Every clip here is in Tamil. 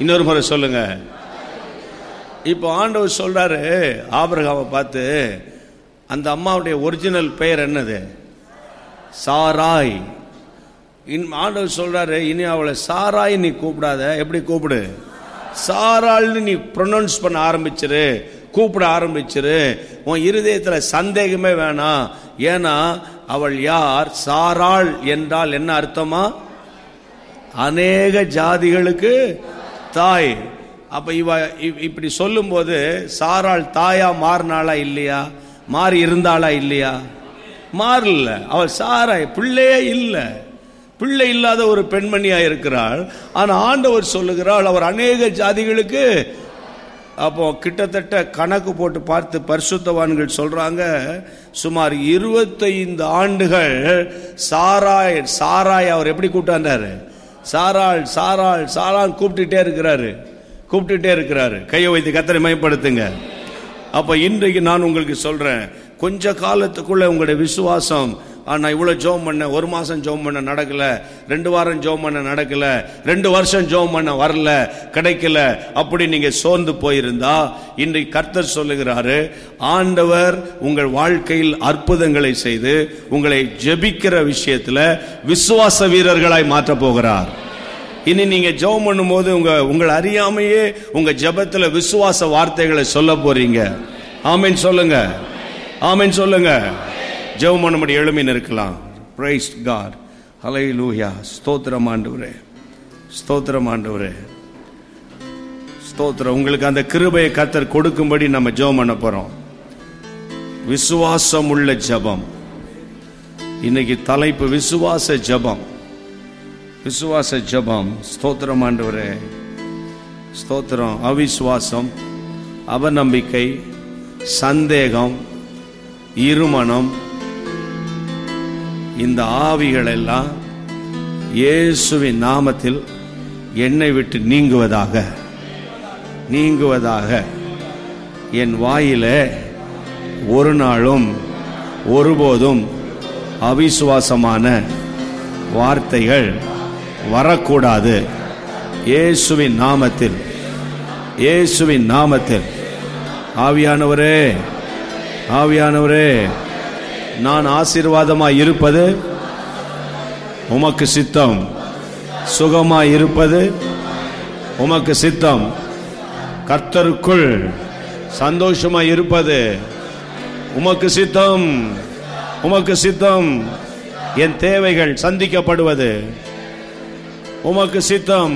இன்னொரு முறை சொல்லுங்க இப்போ ஆண்டவர் சொல்றாரு ஆபிரகாமை பார்த்து அந்த அம்மாவுடைய ஒரிஜினல் பெயர் என்னது சாராய் இன் ஆண்டவர் சொல்றாரு இனி அவளை சாராய் நீ கூப்பிடாத எப்படி கூப்பிடு சாராள்னு நீ ப்ரொனவுன்ஸ் பண்ண ஆரம்பிச்சிரு கூப்பிட ஆரம்பிச்சிரு உன் இருதயத்துல சந்தேகமே வேணாம் ஏன்னா அவள் யார் சாராள் என்றால் என்ன அர்த்தமா அநேக ஜாதிகளுக்கு தாய் அப்ப இவ இ- இப்படி சொல்லும்போது சாராள் தாயா மாறினாளா இல்லையா மாறி இருந்தாளா இல்லையா மாறல அவள் சாராய் பிள்ளையே இல்லை பிள்ளை இல்லாத ஒரு பெண்மணியா இருக்கிறாள் ஆனா ஆண்டவர் சொல்லுகிறாள் அவர் அநேக ஜாதிகளுக்கு அப்போ கிட்டத்தட்ட கணக்கு போட்டு பார்த்து பரிசுத்தவான்கள் சொல்றாங்க சுமார் இருபத்தைந்து ஆண்டுகள் சாராய் சாராய் அவர் எப்படி கூப்பிட்டாண்டாரு சாராள் சாராள் சாராள் கூப்பிட்டுட்டே இருக்கிறாரு கூப்பிட்டுட்டே இருக்கிறாரு கையை வைத்து கத்தரை மயப்படுத்துங்க அப்ப இன்றைக்கு நான் உங்களுக்கு சொல்றேன் கொஞ்ச காலத்துக்குள்ள உங்களுடைய விசுவாசம் ஆ, நான் இவ்வளவு ஜோம் பண்ண ஒரு மாசம் ஜோம் பண்ண நடக்கல ரெண்டு வாரம் ஜோம் பண்ண நடக்கல ரெண்டு வருஷம் ஜோம் பண்ண வரல கிடைக்கல அப்படி நீங்க சோர்ந்து போயிருந்தா இன்றைக்கு கர்த்தர் சொல்லுகிறாரு ஆண்டவர் உங்கள் வாழ்க்கையில் அற்புதங்களை செய்து உங்களை ஜெபிக்கிற விஷயத்துல விசுவாச வீரர்களாய் மாற்ற போகிறார் இனி நீங்க ஜெபம் பண்ணும்போது உங்க உங்களை அறியாமையே உங்க ஜெபத்துல விசுவாச வார்த்தைகளை சொல்ல போறீங்க ஆமென் சொல்லுங்க ஆமென் சொல்லுங்க ஜெபம் பண்ணும்படி எழுமின் இருக்கலாம் பிரைஸ் காட் ஹalleluya ஸ்தோத்திரம் ஆண்டவரே ஸ்தோத்திரம் ஆண்டவரே ஸ்தோத்திரம் உங்களுக்கு அந்த கிருபையை கத்தர் கொடுக்கும்படி நம்ம ஜெபம் பண்ண போறோம் விசுவாசம் உள்ள ஜெபம் இன்னைக்கு தலைப்பு விசுவாச ஜெபம் விசுவாச ஜெபம் ஸ்தோத்திரம் ஆண்டவரே ஸ்தோத்திரம் அவிசுவாசம் அவநம்பிக்கை சந்தேகம் இருமனம் இந்த ஆவிகள் எல்லாம் இயேசுவின் நாமத்தில் என்னை விட்டு நீங்குவதாக நீங்குவதாக என் வாயிலே ஒரு நாளும் ஒருபோதும் அவிசுவாசமான வார்த்தைகள் வரக்கூடாது இயேசுவின் நாமத்தில் இயேசுவின் நாமத்தில் ஆவியானவரே ஆவியானவரே நான் ஆசீர்வாதமாய் இருப்பது உமக்கு சித்தம் சுகமாய் இருப்பது உமக்கு சித்தம் கர்த்தருக்குள் சந்தோஷமாய் இருப்பது உமக்கு சித்தம் உமக்கு சித்தம் என் தேவைகள் சந்திக்கப்படுவது உமக்கு சித்தம்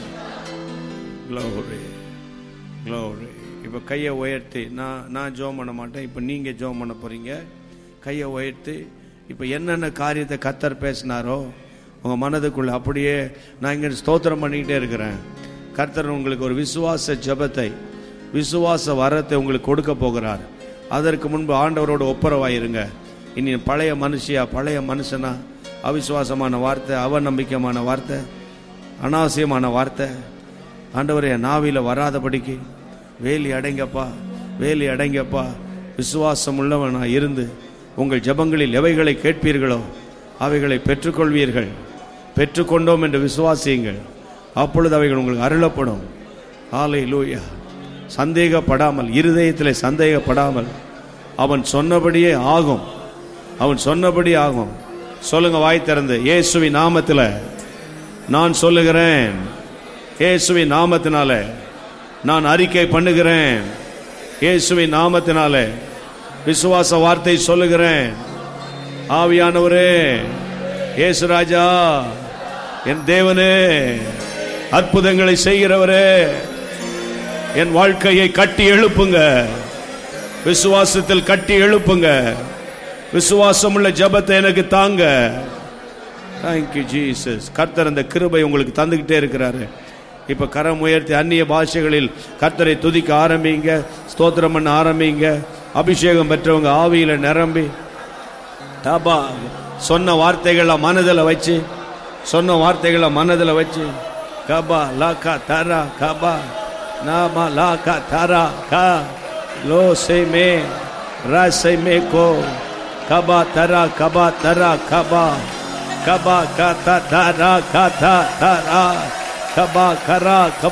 Glory. Glory. இப்ப கையை உயர்த்தி நான் நான் ஜோம் பண்ண மாட்டேன் இப்ப நீங்க ஜோம் பண்ண போறீங்க கையை உயர்த்தி இப்ப என்னென்ன காரியத்தை கத்தர் பேசினாரோ உங்க மனதுக்குள்ள அப்படியே நான் இங்க ஸ்தோத்திரம் பண்ணிக்கிட்டே இருக்கிறேன் கர்த்தர் உங்களுக்கு ஒரு விசுவாச ஜெபத்தை விசுவாச வரத்தை உங்களுக்கு கொடுக்க போகிறார் அதற்கு முன்பு ஆண்டவரோட ஒப்புரவாயிருங்க இனி பழைய மனுஷியா பழைய மனுஷனா அவிசுவாசமான வார்த்தை அவநம்பிக்கையான வார்த்தை அனாவசியமான வார்த்தை ஆண்டவரே என் நாவில வராதபடிக்கு வேலி அடைங்கப்பா வேலி அடைங்கப்பா விசுவாசம் உள்ளவனா இருந்து உங்கள் ஜெபங்களில் எவைகளை கேட்பீர்களோ அவைகளை பெற்றுக்கொள்வீர்கள் பெற்றுக்கொண்டோம் என்று விசுவாசியுங்கள் அப்பொழுது அவைகள் உங்களுக்கு அருளப்படும் ஆலை லூயா சந்தேகப்படாமல் இருதயத்திலே சந்தேகப்படாமல் அவன் சொன்னபடியே ஆகும் அவன் சொன்னபடி ஆகும் சொல்லுங்க வாய் திறந்து இயேசுவின் நாமத்தில் நான் சொல்லுகிறேன் இயேசுவின் நாமத்தினால நான் அறிக்கை பண்ணுகிறேன் இயேசுவின் நாமத்தினால விசுவாச வார்த்தை சொல்லுகிறேன் ஆவியானவரே இயேசு ராஜா என் தேவனே அற்புதங்களை செய்கிறவரே என் வாழ்க்கையை கட்டி எழுப்புங்க விசுவாசத்தில் கட்டி எழுப்புங்க விசுவாசமுள்ள ஜெபத்தை எனக்கு தாங்க தேங்க்யூ ஜீசஸ் கர்த்தர் அந்த கிருபை உங்களுக்கு தந்துக்கிட்டே இருக்கிறாரு இப்ப கரம் உயர்த்தி அந்நிய பாஷைகளில் கர்த்தரை துதிக்க ஆரம்பிங்க ஸ்தோத்திரம் பண்ண ஆரம்பிங்க அபிஷேகம் பெற்றவங்க ஆவியில நிரம்பி தாபா சொன்ன வார்த்தைகளை மனதில் வச்சு சொன்ன வார்த்தைகளை மனதில் வச்சு கபா லாக்கா தாரா கபா நாமா லாக்கா தாரா கா லோ சே மே ரா சே மே கோ கபா தரா கபா தரா கபா கபா கா தா தாரா கா தா தாரா கபா கரா கபா